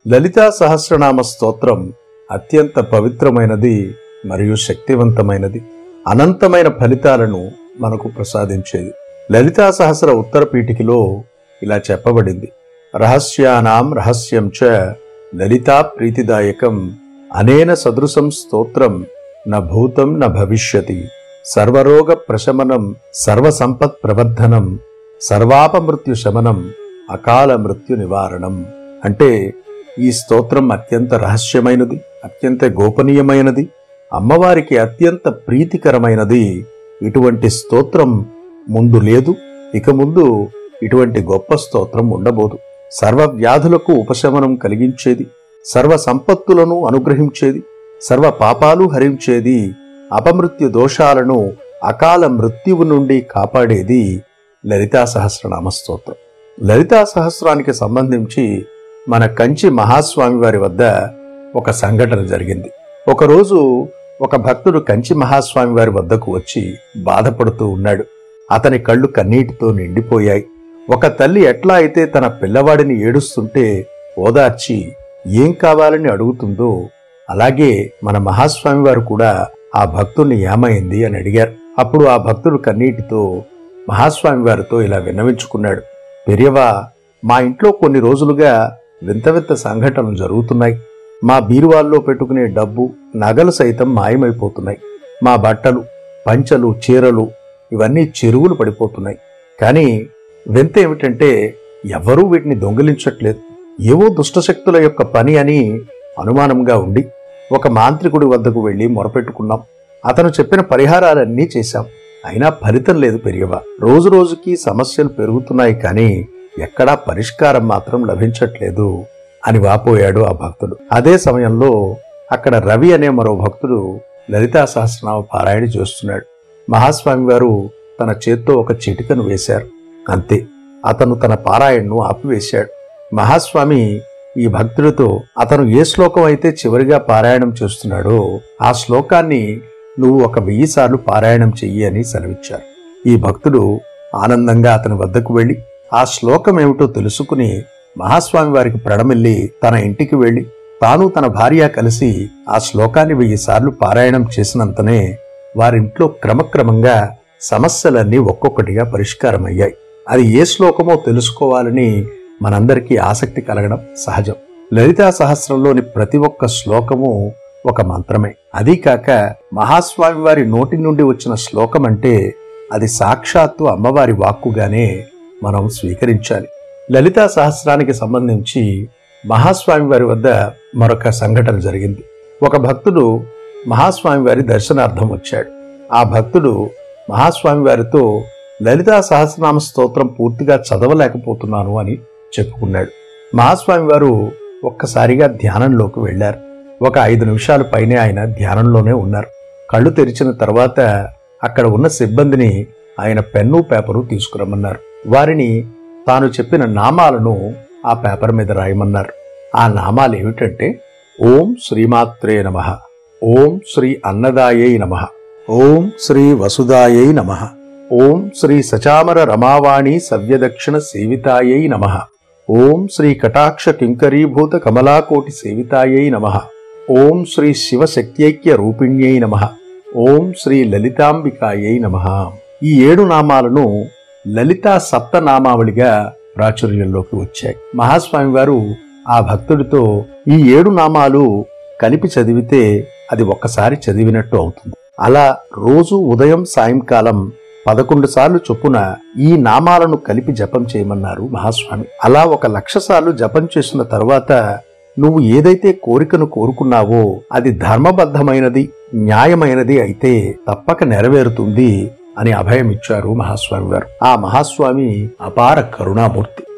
లలితా సహస్రనామ స్తోత్రం అత్యంత పవిత్రమైనది మరియు శక్తివంతమైనది అనంతమైన ఫలితాలను మనకు ప్రసాదించేది లలితా సహస్ర ఉత్తర పీఠికలో ఇలా చెప్పబడింది రహస్యానాం రహస్యం చ లలితా ప్రీతిదాయకం అనేన సదృశం స్తోత్రం న భూతం న భవిష్యతి సర్వరోగ ప్రశమనం సర్వసంపత్ ప్రవర్ధనం సర్వాపమృత్యు శమనం అకాల మృత్యు నివారణం అంటే ఈ స్తోత్రం అత్యంత రహస్యమైనది అత్యంత గోపనీయమైనది అమ్మవారికి అత్యంత ప్రీతికరమైనది ఇటువంటి స్తోత్రం ముందు లేదు ఇక ముందు ఇటువంటి గొప్ప స్తోత్రం ఉండబోదు సర్వ వ్యాధులకు ఉపశమనం కలిగించేది సర్వ సంపత్తులను అనుగ్రహించేది సర్వ పాపాలు హరించేది అపమృత్యు దోషాలను అకాల మృత్యువు నుండి కాపాడేది లలితా సహస్రనామ స్తోత్రం లలితా సహస్రానికి సంబంధించి మన కంచి మహాస్వామి వారి వద్ద ఒక సంఘటన జరిగింది ఒకరోజు ఒక భక్తుడు కంచి మహాస్వామి వారి వద్దకు వచ్చి బాధపడుతూ ఉన్నాడు అతని కళ్ళు కన్నీటితో నిండిపోయాయి ఒక తల్లి ఎట్లా అయితే తన పిల్లవాడిని ఏడుస్తుంటే ఓదార్చి ఏం కావాలని అడుగుతుందో అలాగే మన మహాస్వామి వారు కూడా ఆ భక్తుణ్ణి ఏమైంది అని అడిగారు అప్పుడు ఆ భక్తుడు కన్నీటితో మహాస్వామి వారితో ఇలా విన్నవించుకున్నాడు పెరియవా మా ఇంట్లో కొన్ని రోజులుగా వింత వింత సంఘటనలు జరుగుతున్నాయి మా బీరువాల్లో పెట్టుకునే డబ్బు నగలు సైతం మాయమైపోతున్నాయి మా బట్టలు పంచలు చీరలు ఇవన్నీ చెరువులు పడిపోతున్నాయి కానీ వింత ఏమిటంటే ఎవ్వరూ వీటిని దొంగిలించట్లేదు ఏవో దుష్టశక్తుల యొక్క పని అని అనుమానంగా ఉండి ఒక మాంత్రికుడి వద్దకు వెళ్లి మొరపెట్టుకున్నాం అతను చెప్పిన పరిహారాలన్నీ చేశాం అయినా ఫలితం లేదు పెరియవా రోజు రోజుకి సమస్యలు పెరుగుతున్నాయి కానీ ఎక్కడా పరిష్కారం మాత్రం లభించట్లేదు అని వాపోయాడు ఆ భక్తుడు అదే సమయంలో అక్కడ రవి అనే మరో భక్తుడు లలితా సహస్రనామ పారాయణ చేస్తున్నాడు మహాస్వామి వారు తన చేత్తో ఒక చిటికను వేశారు అంతే అతను తన పారాయణను ఆపివేశాడు మహాస్వామి ఈ భక్తుడితో అతను ఏ శ్లోకం అయితే చివరిగా పారాయణం చేస్తున్నాడో ఆ శ్లోకాన్ని నువ్వు ఒక వెయ్యి సార్లు పారాయణం చెయ్యి అని సెలవిచ్చారు ఈ భక్తుడు ఆనందంగా అతని వద్దకు వెళ్లి ఆ శ్లోకం ఏమిటో తెలుసుకుని మహాస్వామి వారికి ప్రణమిల్లి తన ఇంటికి వెళ్లి తాను తన భార్య కలిసి ఆ శ్లోకాన్ని వెయ్యి సార్లు పారాయణం చేసినంతనే వారింట్లో క్రమక్రమంగా సమస్యలన్నీ ఒక్కొక్కటిగా పరిష్కారమయ్యాయి అది ఏ శ్లోకమో తెలుసుకోవాలని మనందరికీ ఆసక్తి కలగడం సహజం లలితా సహస్రంలోని ప్రతి ఒక్క శ్లోకము ఒక మంత్రమే అదీ కాక మహాస్వామి వారి నోటి నుండి వచ్చిన శ్లోకం అంటే అది సాక్షాత్తు అమ్మవారి వాక్కుగానే మనం స్వీకరించాలి లలితా సహస్రానికి సంబంధించి మహాస్వామి వారి వద్ద మరొక సంఘటన జరిగింది ఒక భక్తుడు మహాస్వామి వారి దర్శనార్థం వచ్చాడు ఆ భక్తుడు మహాస్వామి వారితో లలితా సహస్రనామ స్తోత్రం పూర్తిగా చదవలేకపోతున్నాను అని చెప్పుకున్నాడు మహాస్వామి వారు ఒక్కసారిగా ధ్యానంలోకి వెళ్లారు ఒక ఐదు నిమిషాల పైనే ఆయన ధ్యానంలోనే ఉన్నారు కళ్ళు తెరిచిన తర్వాత అక్కడ ఉన్న సిబ్బందిని ఆయన పెన్ను పేపరు తీసుకురమ్మన్నారు వారిని తాను చెప్పిన నామాలను ఆ పేపర్ మీద రాయమన్నారు ఆ నామాలు ఏమిటంటే ఓం శ్రీమాత్రే నమ ఓం శ్రీ అన్నదాయై నమ ఓం శ్రీ వసుదాయై నమ ఓం శ్రీ సచామర రమావాణి సవ్యదక్షిణ సేవితాయై నమ ఓం శ్రీ కటాక్ష కింకరీభూత కమలాకోటి సేవితాయై నమ ఓం శ్రీ శివశక్త్యైక్య రూపిణ్యై నమ ఓం శ్రీ లలితాంబికాయై నమ ఈ ఏడు నామాలను లలితా సప్తనామావళిగా ప్రాచుర్యంలోకి వచ్చాయి మహాస్వామి వారు ఆ భక్తుడితో ఈ ఏడు నామాలు కలిపి చదివితే అది ఒక్కసారి చదివినట్టు అవుతుంది అలా రోజు ఉదయం సాయంకాలం పదకొండు సార్లు చొప్పున ఈ నామాలను కలిపి జపం చేయమన్నారు మహాస్వామి అలా ఒక లక్ష సార్లు జపం చేసిన తరువాత నువ్వు ఏదైతే కోరికను కోరుకున్నావో అది ధర్మబద్ధమైనది న్యాయమైనది అయితే తప్పక నెరవేరుతుంది అని అభయం ఇచ్చారు మహాస్వామి గారు ఆ మహాస్వామి అపార కరుణామూర్తి